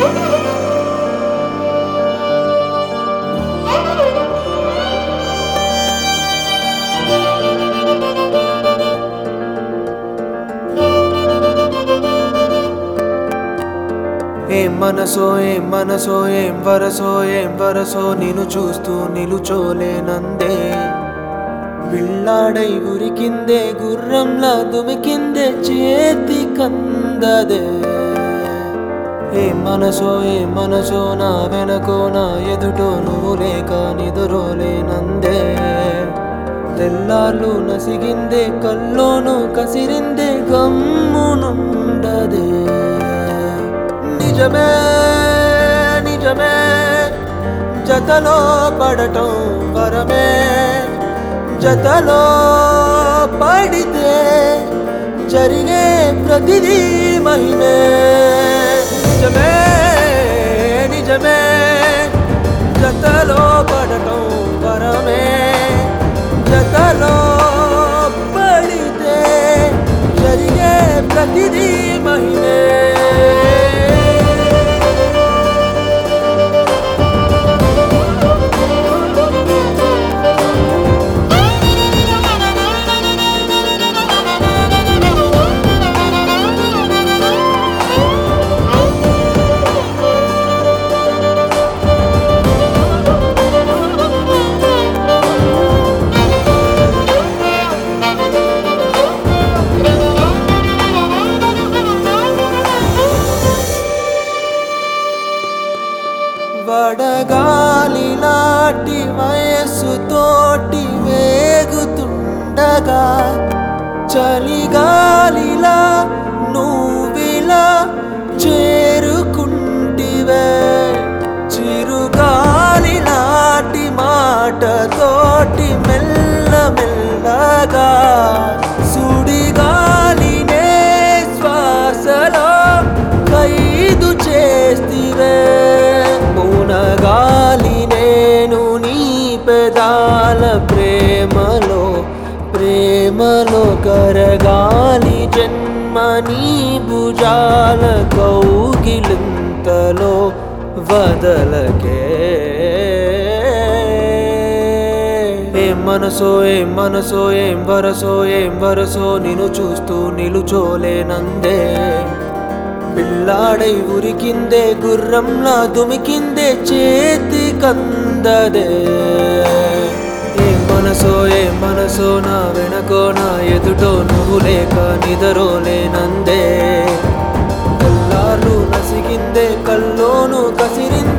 ఏం మనసో ఏం మనసో ఏం వరసో ఏం వరసో నిన్ను చూస్తూ నిలుచోలేనందే పిల్లాడై ఉరికిందే గుర్రంలా దుమికిందే చేతి కందదే ఏ మనసో ఏ మనసో నా వెనకో నా ఎదుటో నువ్వు లేక నిదురోలేనందే తెల్లార్లు నసిగిందే కల్లోను కసిరిందే గమ్మునుండదే నిజమే నిజమే జతలో పడటం వరమే జతలో పడితే జరిగే ప్రతిదీ మహిమే నిజమే నిజమే జతలో పడటం వరమే జతలో పడితే జరిగే ప్రతిదీ మహిమే వడగాలి నాటి వయస్సు తోటి వేగుతుండగా చలిగాలిలా నువ్విలా చేరుకుంటివే చిరుగాలి నాటి మాట తోటి మెల్ల మెల్లగా సుడిగాలినే శ్వాసలో ఖైదు చేస్తివే మునగాలి నేను నీ పెదాల ప్రేమలో ప్రేమలో కరగాలి జన్మ నీ భుజాల కౌగిలింతలో వదలకే ఏం మనసో ఏం మనసో ఏం వరసో ఏం వరసో నిన్ను చూస్తూ నిలుచోలేనందే పిల్లాడై ఉరికిందే గుర్రంలా దుమికిందే చేతి కందదే ఏ మనసో ఏ మనసో నా వెనకో నా ఎదుటో నువ్వు లేక నిదరోలేనందే కల్లార్లు నసిగిందే కల్లోను కసిరిందే